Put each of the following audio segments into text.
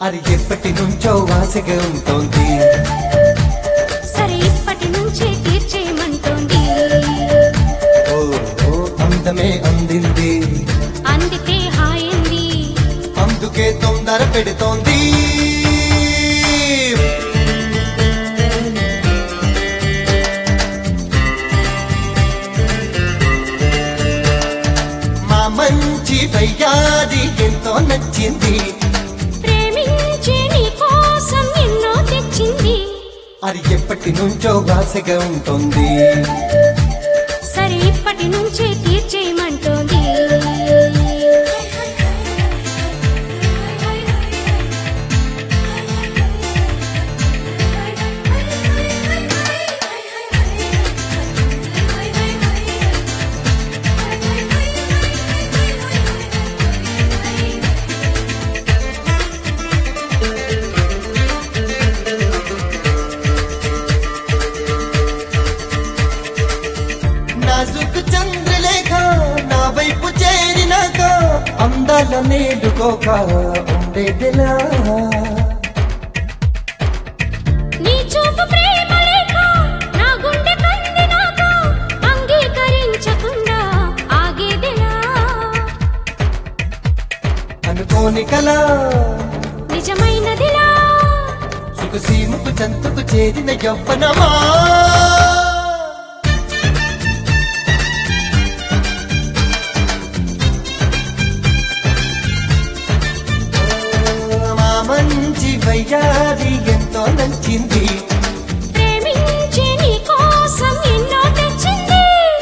అది ఎప్పటి నుంచో వాసిగా ఉంటుంది సరే ఇప్పటి నుంచే తీర్చేయమంటోంది ఓ ఓ అందమే అందింది అందుకే హాయింది అందుకే తొందర పెడుతోంది మా మంచి వయ్యాది ఎంతో నచ్చింది ప్రేమించే నీ కోసం ఎన్నో తెచ్చింది అది ఎప్పటి నుంచో వాసగా ఉంటుంది సరే ఇప్పటి నుంచే తీర్చేయమంటోంది నాజుకు చంద్రలేఖ నా వైపు చేరినాక అందాల నేలుకోక ఉండేదిలా నీ చూపు ప్రేమ లేఖ నా గుండె కందినాక అంగీకరించకుండా ఆగేదిలా అనుకోని కలా నిజమైనదిలా సుఖసీమకు చంతకు చేరిన యవ్వనమా మా మంచి వయ్యారి ఎంతో నచ్చింది ప్రేమించే నీ కోసం ఎన్నో తెచ్చింది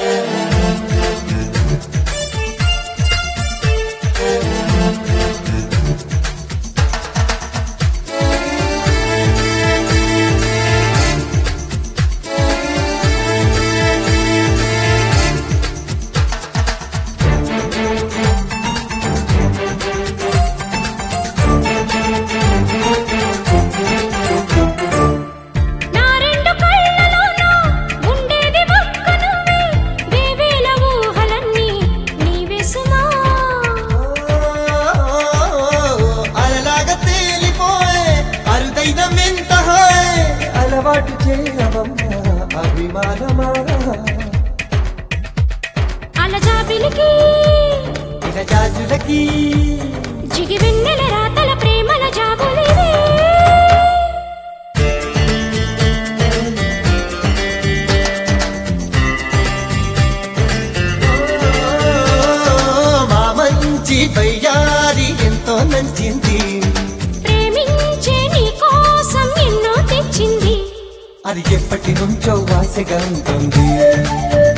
నా రెండు కళ్ళలోనూ ఉండేది ఒక్క నువ్వే వేవేల ఊహలన్నీ నీవే సుమా అలలాగా తేలిపోయే అరుదైన వింత హాయ్ అలవాటు చేయవమ్మా అభిమానమా అలజాబిలికి ఇలా జాజులకి జిగి వెన్నెల రాతల ప్రేమల జాబులివే మా మంచి వయ్యారి ఎంతో నచ్చింది ప్రేమించే నీ కోసం ఎన్నో తెచ్చింది అది ఎప్పటి నుంచో వాసగా ఉంటుంది